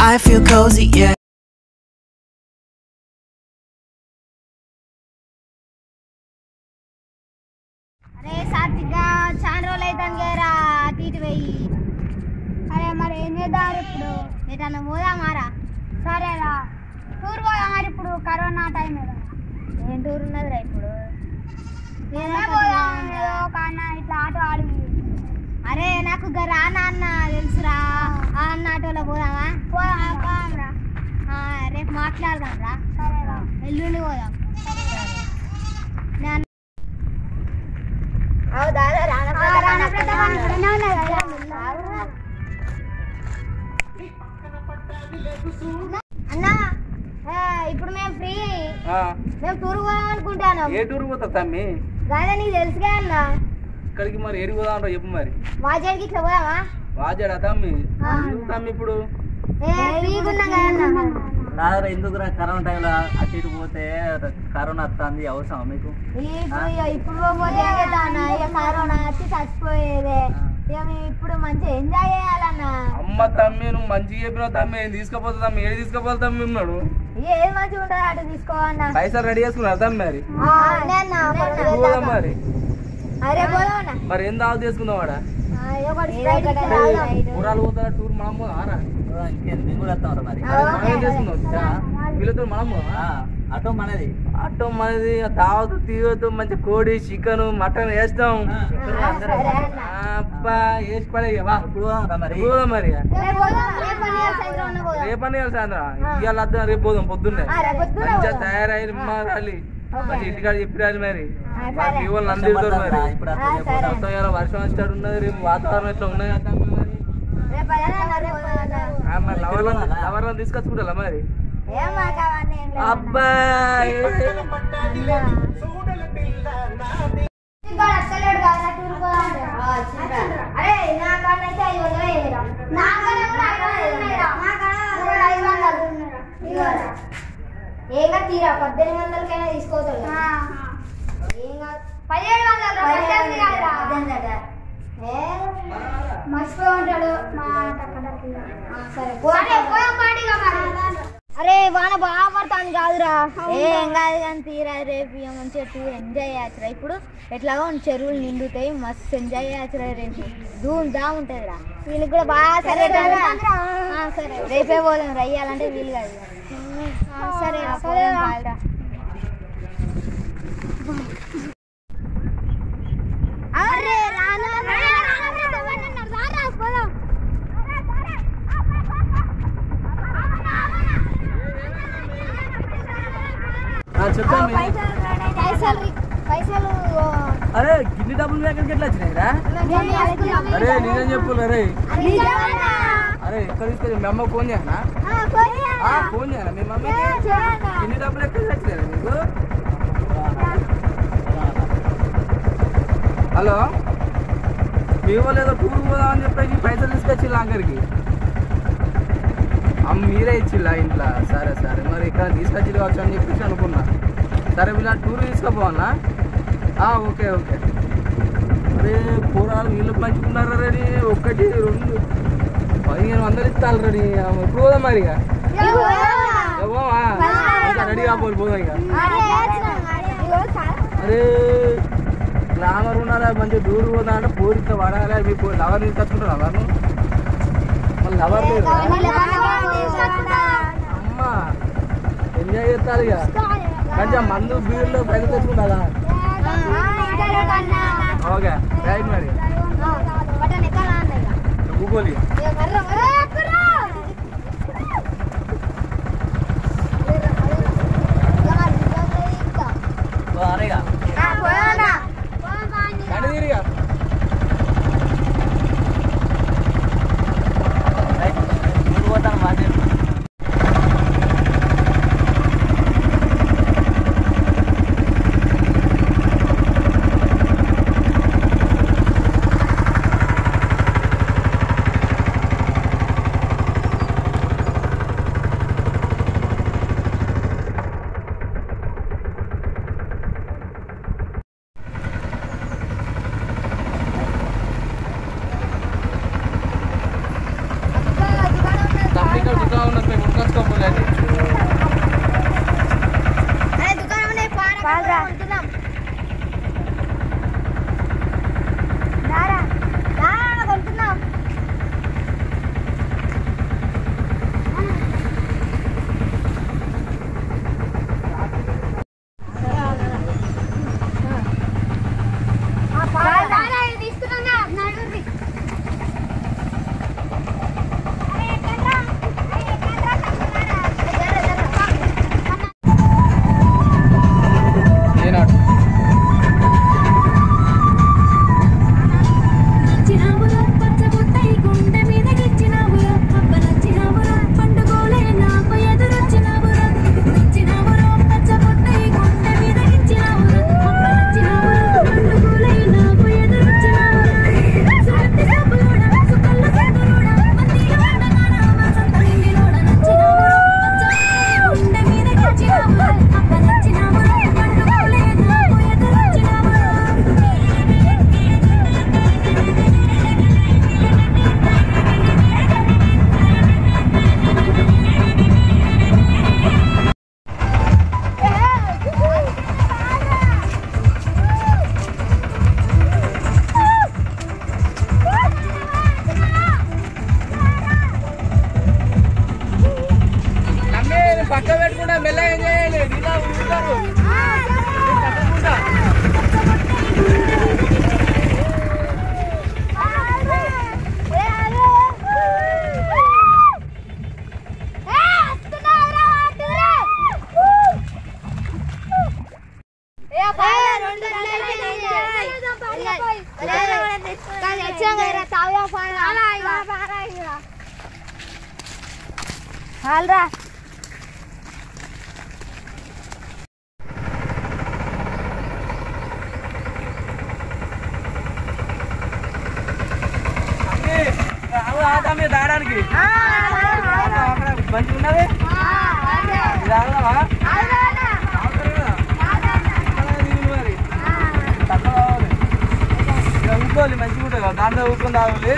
I feel cozy, yeah. అరే సాత్విక చాలా రోజులు అవుతాను కదా అటు ఇటు పోయి అరే మరి ఏం చేద్దాం ఇప్పుడు ఎటన్నా పోదామారా సరేరా టూర్ పోదాం మరి ఇప్పుడు కరోనా టైం కదా ఏం టూర్ ఉన్నదిరా ఇప్పుడు నేనే పోదాం ఏదో ఒక అన్న ఇట్లా ఆటో ఆడి అరే నాకు గా రానా అన్న తెలుసురా ఆ అన్న ఆటోలో పోదామా పోదాం పోదాంరా రేపు మాట్లాడదాం రా సరేరా ఎల్లుండి పోదాం నేను అన్నా ఆ, ఇప్పుడు మేము ఫ్రీ ఆ, మేము టూర్ పోదాం అనుకుంటాను ఏ టూర్ పోతా తమ్మి కాదా నీకు తెలుసుగా అన్న ఇక్కడికి మరి ఏడికి పోదాం చెప్పు మరి వాజాడికి ఇట్లా పోదామా వాజాడా తమ్మి ఆ. ఎందుకు తమ్మి ఇప్పుడు ఏ ఫ్రీగా ఉన్నాం కదా అన్న రాదురా ఎందుకు రా కరోనా టైంలో అటు ఇటు పోతే కరోనా వస్తుంది అవసరం మీకు ఇప్పుడు ఇక ఇప్పుడు పోతే ఏం చేద్దాం అన్న ఇక కరోనా వచ్చి చచ్చిపోయేదే ఇక మేము ఇప్పుడు మంచిగా ఎంజాయ్ చేయాలన్న అమ్మ తమ్మి నువ్వు మంచిగా చెప్పినావు తమ్మి ఏం తీసుకుపోతా తమ్మి ఏది తీసుకుపోతా తమ్మి ఉన్నాడు ఏది మంచిగా ఉంటుందో అటు తీసుకోవన్న పైసలు రెడీ చేసుకున్నారు తమ్మి మరి అన్న పోదాం మరి అరే పోదాం అన్న మరి ఏం దావత్ చేసుకుందాం వాడ ఒకటి కూరాలు పోతారా టూర్ మనం పోదాం ఇంకేం మేము కూడా వస్తాం రా మరి మనం ఏం చేసుకుందాం వీళ్ళతో మనం పోదామా? ఆ, ఆటో మనది అట్టం మనది దావత్ తీయొద్దు మంచి కోడి చికెన్ మటన్ వేస్తాం అబ్బా వేసి పడే వా ఇప్పుడు పోదాం రా మరి పోదాం మరి రేపు రేపని సాయంత్రం ఇవాళ వద్దాం రేపు పోదాం పొద్దున్నే మంచిగా తయారై రాలి మంచి ఇంటికాడ చెప్పి రాలి మరి మా పిల్లలు నంది మరి ఇప్పుడు అట్లా రేపు పోదాం. మొత్తం ఇవాళ వర్షం వచ్చాడు ఉన్నది రేపు వాతావరణం ఎట్లా ఉన్నది కదా మరి ఆ, మరి లవర్లను లవర్లను తీసుకొచ్చుకుంటా మరి అబ్బా అరే నా కాడనైతే ఐదు వందలు వేయరా నా కాడ కూడా ఐదు వందలు ఉన్నాయిరా. నా కాడ కూడా ఐదు వందలు ఉన్నాయిరా. ఇదిగోరా. ఏంగా తీరా పద్దెనిమిది వందలకైనా తీసుకోవచ్చు పదిహేడు వందలు రా, పద్దెనిమిది కాదురా. ఏ, మర్చిపోయి ఉంటాడు మా టక్కటక్కి. ఆ, సరే పోదాం పాటిగా మరి అరే వాన బాగా పడుతుంది కాదురా ఏం కాదు కానీ తీరా రేపు ఇక మంచిగా టూర్ ఎంజాయ్ చేయచ్చురా ఇప్పుడు ఎట్లాగో చెరువులు నిండుతాయి మస్తు ఎంజాయ్ చేయచ్చురా రేపు ధూమ్ దా ఉంటుంది రా వీళ్ళకి కూడా బాగా సరే ఆ, సరే రేపే పోదాం రయ్యాలంటే వీలు కాదు ఇక. ఆ, సరే రా, పోదాం కాదురా అరే రాను పోదాం చెప్తాను పైసలు పైసలు అరే గిన్ని డబ్బులు మీ ఎక్కడికి ఎట్లా వచ్చినాయిరా అరే నిజం చెప్పు అరే అరే ఎక్కడ తీసుకొచ్చి మీ అమ్మ ఫోన్ చేయనా ఆ, ఫోన్ చేయనా మీ మమ్మీ గిన్ని డబ్బులు ఎక్కడ వచ్చినాయి మీకు హలో మీ వాళ్ళు ఏదో టూర్ పోదామని చెప్పేసి పైసలు తీసుకొచ్చి ఆఖరికి అమ్మ మీరే ఇచ్చిల్లా ఇంట్లో సరే సరే మరి ఇక్కడ తీసుకొచ్చి కావచ్చు అని చెప్పేసి అనుకున్నా సరే వీళ్ళ టూర్ తీసుకుపోవన్నా ఆ, ఓకే ఓకే అరే కూరలు వీళ్ళు పంచుకున్నారు రెడీ ఒకటి రెండు పదిహేను వందలు ఇస్తారు రెడీ ఎప్పుడు పోదాం మరి ఇక ఇక పోవా? ఇంకా రెడీ కాపోయి పోదాం ఇక అరే గ్లామర్ ఉండాలి మంచిగా దూరం పోదా అంటే పోరిక పడాలి మీ లవర్ తీసుకొచ్చుకుంటారు లవర్ను మళ్ళీ లవర్ లేదు అమ్మా ఎంజాయ్ చేస్తారు ఇక కొంచెం మందు బీర్లు బయట తెచ్చుకుంటారా ఓకే రైట్ మరి గూగుల్ ఓ, అరేగా కండి తీరిగా రైట్. ముందు పోతాను మాట్లాడు ఆ ఎక్కుతారు తప్పకుండా హాల్రా తమ్మి దాడానికి మంచిగా ఉన్నది ఇది ఆడదామా? ఆడతారు కదా? అలాగే దిగులు మరి. తక్కువ కావాలి. ఇక ఊరుకోవాలి మంచిగా ఉంటుంది కదా దాంట్లో ఊరుకొని తాగాలి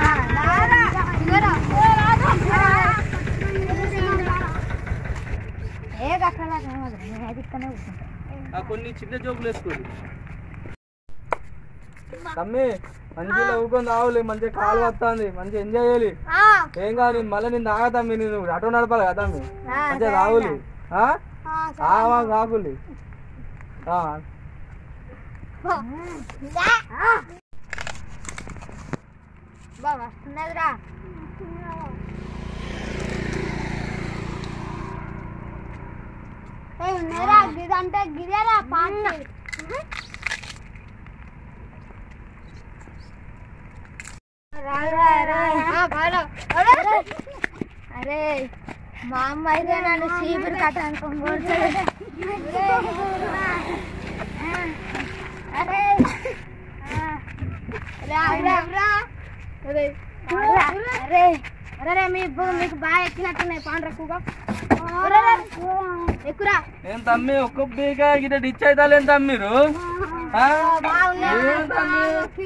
ఏ గక్కలా నేను అది ఇక్కడనే కూర్చుంటా ఆ కొన్ని చిన్న జోకులు వేసుకోండి తమ్మి మంచిగా ఊరుకొని తాగాలి మంచిగా కాలు వస్తుంది మంచిగా ఎంజాయ్ చేయాలి ఏం కాదు మళ్ళీ నేను తాగా తమ్మి నేను ఆటో నడపాలి కదా తమ్మి మంచిగా తాగులి ఆవా కాకులి బా వస్తున్నదిరా ఉన్నరా గిదంటే గిదేరా పాట అరే మా అమ్మ అయితే నన్ను చీపురు కట్ట అనుకోని కొడుతుంది. అరే రా, రా, రా. అరే అరే అరే మీ ఇబ్బు- మీకు బాగా ఎక్కినట్టున్నాయి పాండ్రక్కుగా ఎక్కురా ఏం తమ్మి ఒక్క బీక గిట్ట డిచ్ అవుతారు తమ్మి మీరు ఆ? ఏం తమ్మి?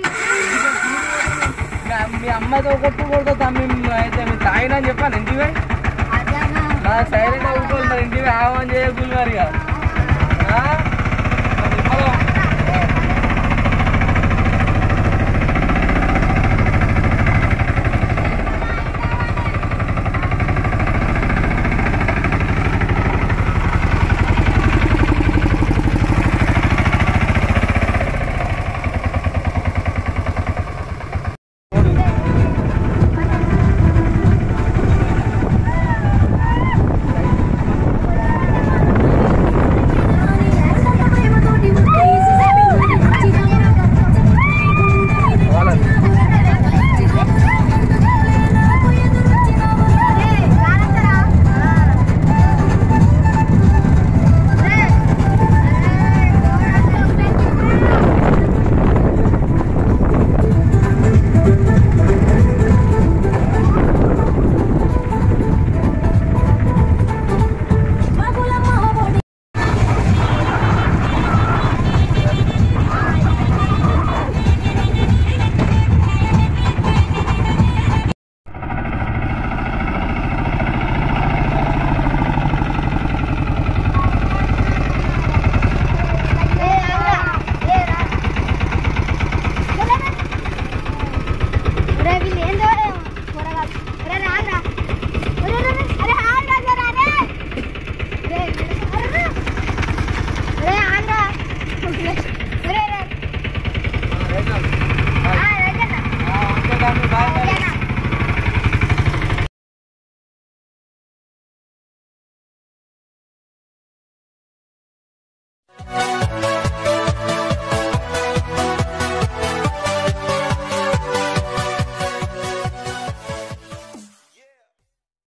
మీ- మీ అమ్మాయితో కొట్టు కొడుతా తమ్మి అయితే మీరు తాగినా చెప్పాను ఇంటివే నా సైలెంట్ అవుతుంది మరి ఇంటివే ఆహ్వానం చేయకూడదు మరి ఇక.